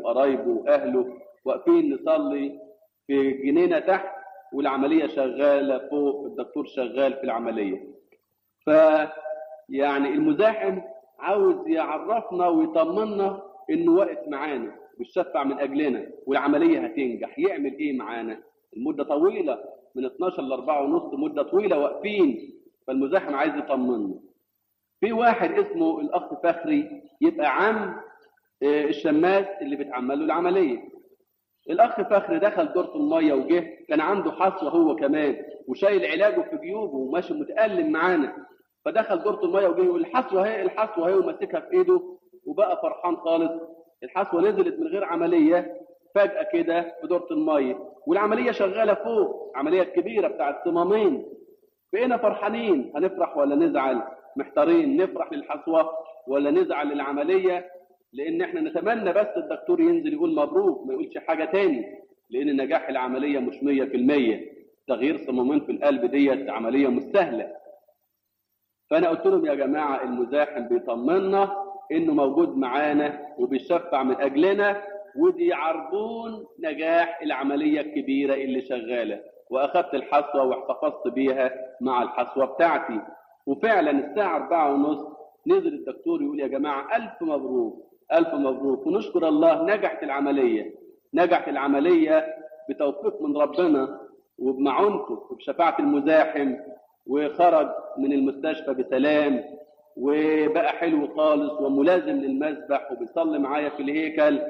وقرايبه واهله واقفين نصلي في جنينه تحت والعمليه شغاله فوق الدكتور شغال في العمليه ف يعني المزاحم عاوز يعرفنا ويطمنا انه واقف معانا بيشفع من اجلنا والعمليه هتنجح يعمل ايه معانا المده طويله من 12 ل 4 ونص مده طويله واقفين فالمزاحم عايز يطمنا في واحد اسمه الاخ فخري يبقى عم آه، الشماس اللي بيتعمل له العمليه الاخ فخري دخل دورة الميه وجه كان عنده حصوه هو كمان وشايل علاجه في جيوبه وماشي متالم معانا فدخل دورة الميه وجه يقول الحصوه اهي الحصوه اهي وماسكها في ايده وبقى فرحان خالص الحصوه نزلت من غير عمليه فجاه كده في دورة الميه والعمليه شغاله فوق عمليه كبيره بتاعت صمامين بقينا فرحانين هنفرح ولا نزعل محتارين نفرح للحصوه ولا نزعل للعمليه لان احنا نتمنى بس الدكتور ينزل يقول مبروك ما يقولش حاجه تاني لان نجاح العمليه مش 100% تغيير صمامين في القلب ديت عمليه مش سهله فانا قلت لهم يا جماعه المزاحم بيطمنا انه موجود معانا وبيشفع من اجلنا ودي عربون نجاح العمليه الكبيره اللي شغاله واخدت الحصوه واحتفظت بيها مع الحصوه بتاعتي وفعلا الساعه أربعة ونص نزل الدكتور يقول يا جماعه الف مبروك الف مبروك ونشكر الله نجحت العمليه نجحت العمليه بتوفيق من ربنا وبمعونته وبشفاعه المزاحم وخرج من المستشفى بسلام وبقى حلو خالص وملازم للمسبح وبيصلي معايا في الهيكل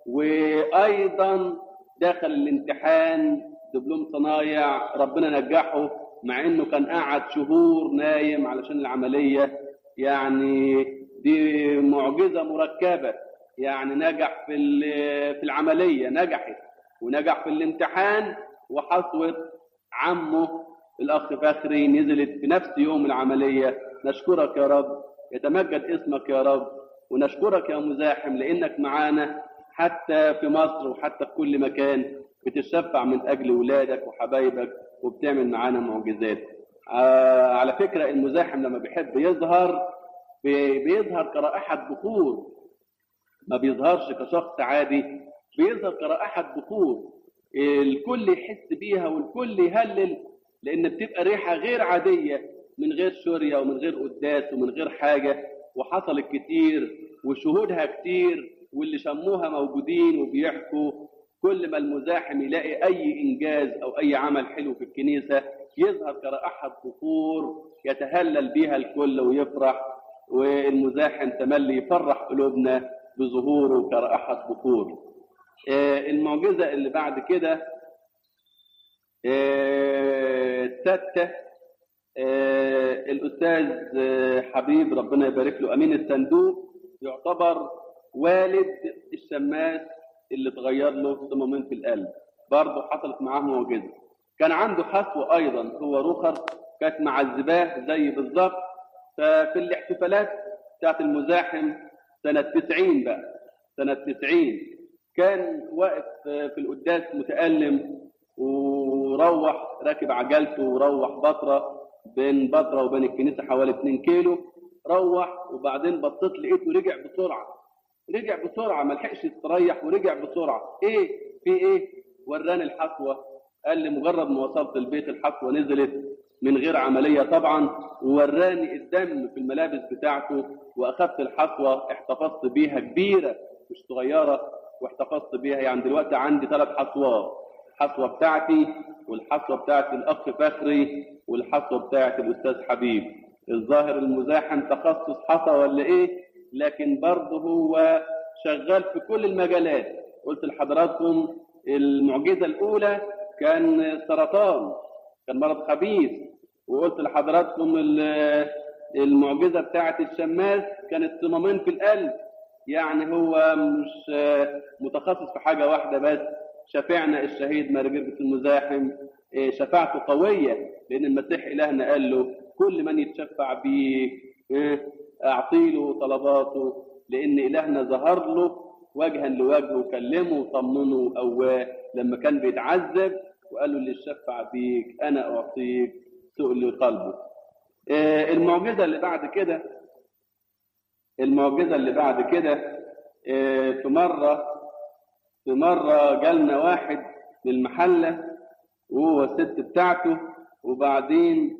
وايضا دخل الامتحان دبلوم صنايع ربنا نجحه مع انه كان قعد شهور نايم علشان العمليه يعني دي معجزه مركبه يعني نجح في ال- في العمليه نجحت ونجح في الامتحان وحصوه عمه الاخ فخري نزلت في نفس يوم العمليه نشكرك يا رب يتمجد اسمك يا رب ونشكرك يا مزاحم لانك معانا حتى في مصر وحتى في كل مكان بتشفع من اجل ولادك وحبايبك وبتعمل معانا معجزات آه على فكره المزاحم لما بيحب يظهر بي- بيظهر كرائحه بخور ما بيظهرش كشخص عادي بيظهر كرائحه بخور الكل يحس بيها والكل يهلل لان بتبقى ريحه غير عاديه من غير شوريه ومن غير قداس ومن غير حاجه وحصلت كتير وشهودها كتير واللي شموها موجودين وبيحكوا كل ما المزاحم يلاقي اي انجاز او اي عمل حلو في الكنيسه يظهر كرائحه بخور يتهلل بها الكل ويفرح والمزاحم تملي يفرح قلوبنا بظهوره كرائحه بخور آه، المعجزه اللي بعد كده آه، الستة آه، الأستاذ آه، حبيب ربنا يبارك له أمين الصندوق يعتبر والد الشماس اللي اتغير له صمامين في القلب برضه حصلت معاه معجزة كان عنده حصوة أيضا هو رخر كانت معذباه زي بالظبط ففي الاحتفالات بتاعت المزاحم سنة 90 بقى سنة 90 كان واقف في القداس متألم وروح راكب عجلته وروح بطرة بين بطرة وبين الكنيسة حوالي 2 كيلو روح وبعدين بصيت لقيته رجع بسرعة رجع بسرعة ما لحقش يستريح ورجع بسرعة ايه في ايه وراني الحصوة قال لي مجرد ما وصلت البيت الحصوة نزلت من غير عملية طبعا ووراني الدم في الملابس بتاعته واخدت الحصوة احتفظت بيها كبيرة مش صغيرة واحتفظت بيها يعني دلوقتي عندي ثلاث حصوات الحصوة بتاعتي والحصوة بتاعت الأخ فخري والحصوة بتاعت الأستاذ حبيب الظاهر المزاحم تخصص حصى ولا إيه لكن برضه هو شغال في كل المجالات قلت لحضراتكم المعجزة الأولى كان سرطان كان مرض خبيث وقلت لحضراتكم ال- المعجزة بتاعت الشماس كانت صمامين في القلب يعني هو مش آه، متخصص في حاجة واحدة بس شفعنا الشهيد مارجرجس المزاحم آه، شفاعته قوية لأن المسيح إلهنا قال له كل من يتشفع بيك آه، أعطي له طلباته لأن إلهنا ظهر له وجها لوجه وكلمه وطمنه وقواه لما كان بيتعذب وقال له اللي يشفع بيك أنا أعطيك سؤل قلبه آه، المعجزة اللي بعد كده المعجزة اللي بعد كده آه، في مرة في مرة جالنا واحد من المحلة وهو الست بتاعته وبعدين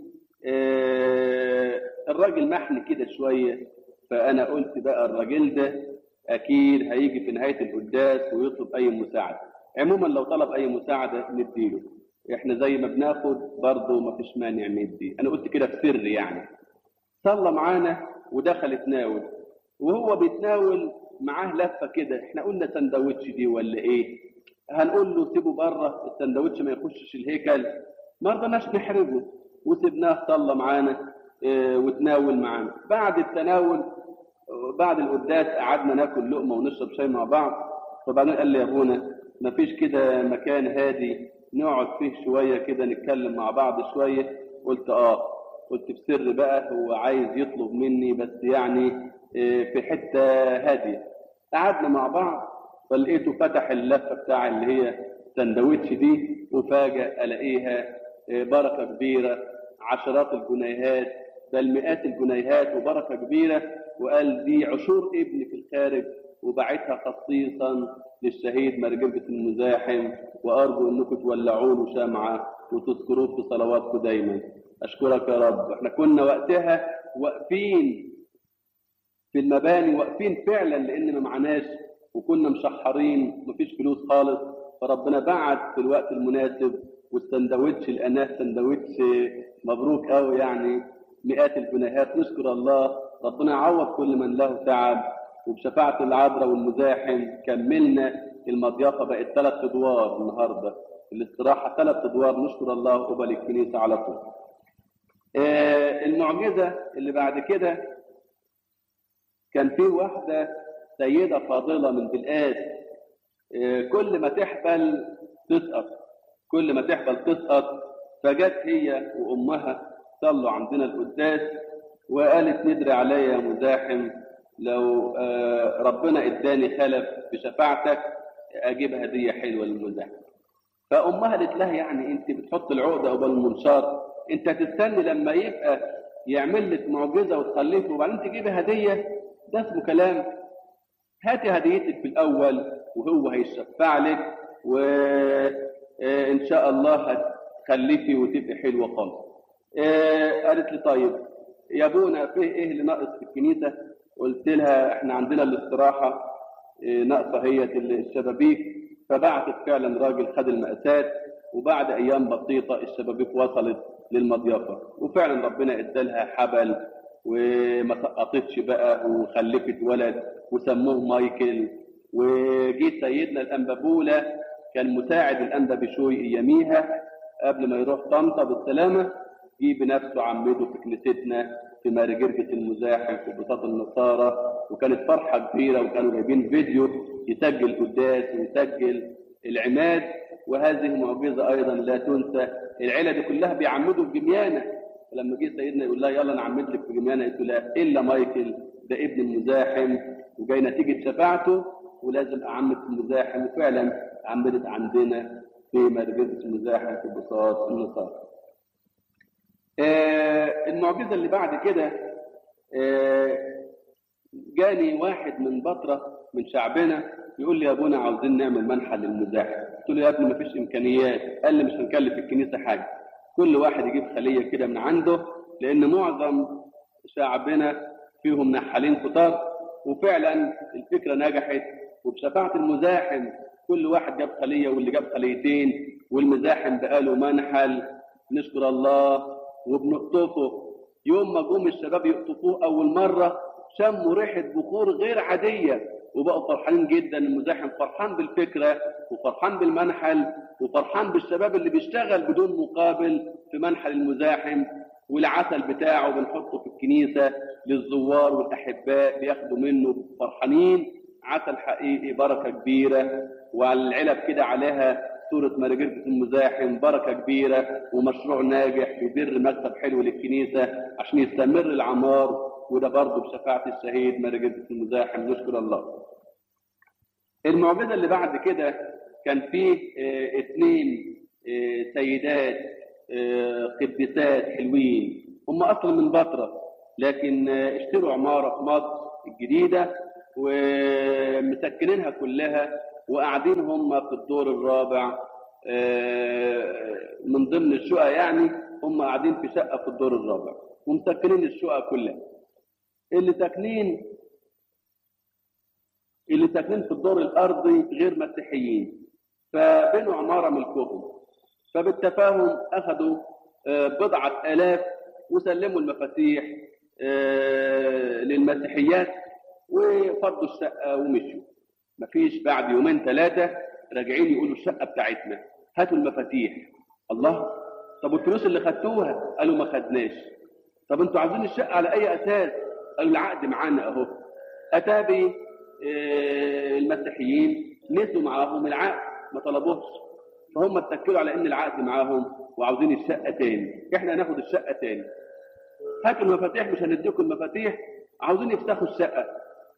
آه الراجل محن كده شوية فأنا قلت بقى الراجل ده أكيد هيجي في نهاية القداس ويطلب أي مساعدة عموما لو طلب أي مساعدة نديله إحنا زي ما بناخد برضه مفيش مانع ندي أنا قلت كده في سر يعني صلى معانا ودخل يتناول وهو بيتناول معاه لفه كده احنا قلنا سندوتش دي ولا ايه هنقول له سيبه بره السندوتش ما يخشش الهيكل ما رضناش نحرجه وسيبناه صلى معانا اه وتناول معانا بعد التناول بعد القداس قعدنا ناكل لقمه ونشرب شاي مع بعض فبعدين قال لي يا ابونا ما فيش كده مكان هادي نقعد فيه شويه كده نتكلم مع بعض شويه قلت اه قلت بسر بقى هو عايز يطلب مني بس يعني في حته هاديه قعدنا مع بعض فلقيته فتح اللفه بتاع اللي هي سندوتش دي وفاجأ الاقيها بركه كبيره عشرات الجنيهات بل مئات الجنيهات وبركه كبيره وقال دي عشور ابني في الخارج وبعتها خصيصا للشهيد مرجبة المزاحم وارجو انكم تولعوا له شمعه وتذكروه في صلواتكم دايما اشكرك يا رب احنا كنا وقتها واقفين في المباني واقفين فعلا لان ما معناش وكنا مشحرين مفيش فلوس خالص فربنا بعت في الوقت المناسب والسندوتش لقيناه سندوتش مبروك قوي يعني مئات الجنيهات نشكر الله ربنا يعوض كل من له تعب وبشفاعة العذراء والمزاحم كملنا المضيافة بقت ثلاث ادوار النهارده الاستراحة ثلاث ادوار نشكر الله قبل الكنيسة على طول. آه المعجزة اللي بعد كده كان في واحدة سيدة فاضلة من بلقاس آه كل ما تحبل تسقط كل ما تحبل تسقط فجت هي وأمها صلوا عندنا القداس وقالت ندري عليا يا مزاحم لو آه ربنا اداني خلف بشفاعتك اجيب هديه حلوه للمزاحم فامها قالت لها يعني انت بتحط العقده قبل المنشار انت هتستني لما يبقى يعمل لك معجزه وتخلفه وبعدين تجيبي هديه ده اسمه كلام هاتي هديتك في الاول وهو هيشفع لك وان شاء الله هتخلفي وتبقي حلوه خالص قالت لي طيب يا ابونا فيه ايه اللي ناقص في الكنيسه قلت لها احنا عندنا الاستراحه ناقصه هي الشبابيك فبعتت فعلا راجل خد المقاسات وبعد ايام بسيطه الشبابيك وصلت للمضيافه وفعلا ربنا ادالها حبل وما سقطتش بقى وخلفت ولد وسموه مايكل وجي سيدنا الانبابوله كان مساعد الانبا بشوي اياميها قبل ما يروح طنطا بالسلامه جه بنفسه عمده في كنيستنا في مارجرجة المزاحم في بساط النصارى وكانت فرحة كبيرة وكانوا جايبين فيديو يسجل قداس ويسجل العماد وهذه معجزة أيضا لا تنسى العيلة دي كلها بيعمدوا في جميانة فلما جه سيدنا يقول لها يلا نعمد لك في جميانة قلت لا إلا مايكل ده ابن المزاحم وجاي نتيجة شفاعته ولازم أعمد في المزاحم وفعلا عمدت عندنا في مارجرجة المزاحم في بساط النصارى آه المعجزة اللي بعد كده آه جاني واحد من بطرة من شعبنا يقول لي يا ابونا عاوزين نعمل منحى للمزاحم قلت له يا ابني مفيش امكانيات قال لي مش هنكلف الكنيسة حاجة كل واحد يجيب خلية كده من عنده لان معظم شعبنا فيهم نحالين كتار وفعلا الفكرة نجحت وبشفاعة المزاحم كل واحد جاب خلية واللي جاب خليتين والمزاحم بقاله منحل نشكر الله وبنقطفه يوم ما جم الشباب يقطفوه اول مره شموا ريحه بخور غير عاديه وبقوا فرحانين جدا المزاحم فرحان بالفكره وفرحان بالمنحل وفرحان بالشباب اللي بيشتغل بدون مقابل في منحل المزاحم والعسل بتاعه بنحطه في الكنيسه للزوار والاحباء بياخدوا منه فرحانين عسل حقيقي بركه كبيره وعلى العلب كده عليها صورة مرجرة المزاحم بركة كبيرة ومشروع ناجح بيدر مكتب حلو للكنيسة عشان يستمر العمار وده برضه بشفاعة الشهيد مرجرة المزاحم نشكر الله. المعجزة اللي بعد كده كان فيه اه اثنين اه سيدات اه قديسات حلوين هم أصلا من بطرة لكن اشتروا عمارة في مصر الجديدة ومسكنينها كلها وقاعدين هم في الدور الرابع من ضمن الشقق يعني هم قاعدين في شقه في الدور الرابع ومسكنين الشقق كلها اللي ساكنين اللي ساكنين في الدور الارضي غير مسيحيين فبنوا عماره ملكهم فبالتفاهم اخذوا بضعه الاف وسلموا المفاتيح للمسيحيات وفضوا الشقه ومشوا مفيش بعد يومين ثلاثه راجعين يقولوا الشقه بتاعتنا هاتوا المفاتيح الله طب والفلوس اللي خدتوها قالوا ما خدناش طب انتوا عايزين الشقه على اي اساس قالوا العقد معانا اهو اتى المسيحيين نسوا معاهم العقد ما طلبوهش فهم اتكلوا على ان العقد معاهم وعاوزين الشقه تاني احنا هناخد الشقه تاني هاتوا المفاتيح مش هنديكم المفاتيح عاوزين يفتحوا الشقه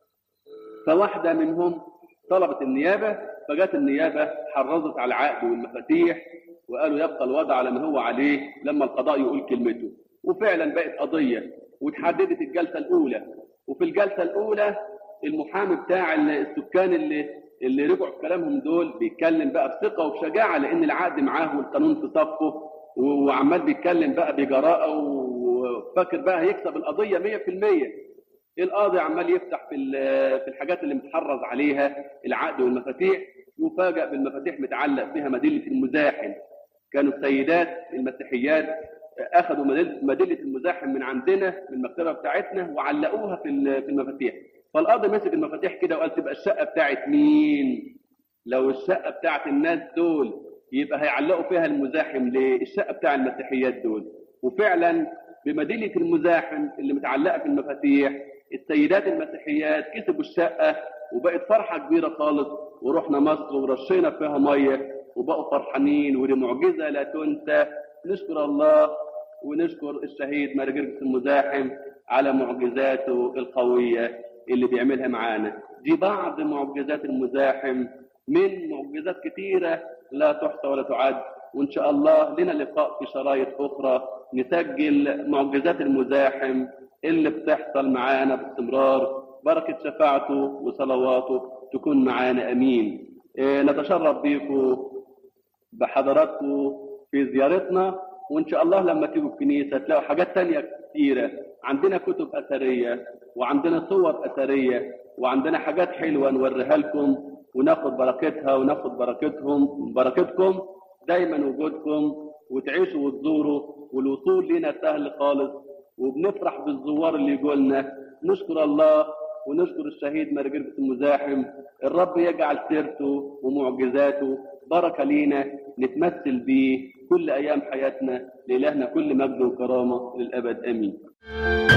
فواحده منهم طلبت النيابه فجت النيابه حرزت على العقد والمفاتيح وقالوا يبقى الوضع على ما هو عليه لما القضاء يقول كلمته وفعلا بقت قضيه وتحددت الجلسه الاولى وفي الجلسه الاولى المحامي بتاع السكان اللي اللي رجعوا في كلامهم دول بيتكلم بقى بثقه وبشجاعه لان العقد معاه والقانون في صفه وعمال بيتكلم بقى بجراءه وفاكر بقى هيكسب القضيه 100% القاضي عمال يفتح في في الحاجات اللي متحرز عليها العقد والمفاتيح يفاجأ بالمفاتيح متعلق فيها مدلة المزاحم كانوا السيدات المسيحيات اخذوا مدلة المزاحم من عندنا من المكتبة بتاعتنا وعلقوها في في المفاتيح فالقاضي مسك المفاتيح كده وقال تبقى الشقة بتاعت مين؟ لو الشقة بتاعت الناس دول يبقى هيعلقوا فيها المزاحم ليه؟ الشقة بتاع المسيحيات دول وفعلا بمدينة المزاحم اللي متعلقة في المفاتيح السيدات المسيحيات كسبوا الشقة وبقت فرحة كبيرة خالص ورحنا مصر ورشينا فيها مية وبقوا فرحانين ودي معجزة لا تنسى نشكر الله ونشكر الشهيد مارجرجس المزاحم على معجزاته القوية اللي بيعملها معانا دي بعض معجزات المزاحم من معجزات كثيرة لا تحصى ولا تعد وإن شاء الله لنا لقاء في شرايط أخرى نسجل معجزات المزاحم اللي بتحصل معانا باستمرار بركة شفاعته وصلواته تكون معانا أمين إيه نتشرف بيكم بحضراتكم في زيارتنا وإن شاء الله لما تيجوا الكنيسة تلاقوا حاجات تانية كتيرة عندنا كتب أثرية وعندنا صور أثرية وعندنا حاجات حلوة نوريها لكم وناخد بركتها وناخد بركتهم بركتكم دايما وجودكم وتعيشوا وتزوروا والوصول لنا سهل خالص وبنفرح بالزوار اللي يقولنا نشكر الله ونشكر الشهيد مرجرجس المزاحم الرب يجعل سيرته ومعجزاته بركة لينا نتمثل بيه كل أيام حياتنا لإلهنا كل مجد وكرامة للأبد آمين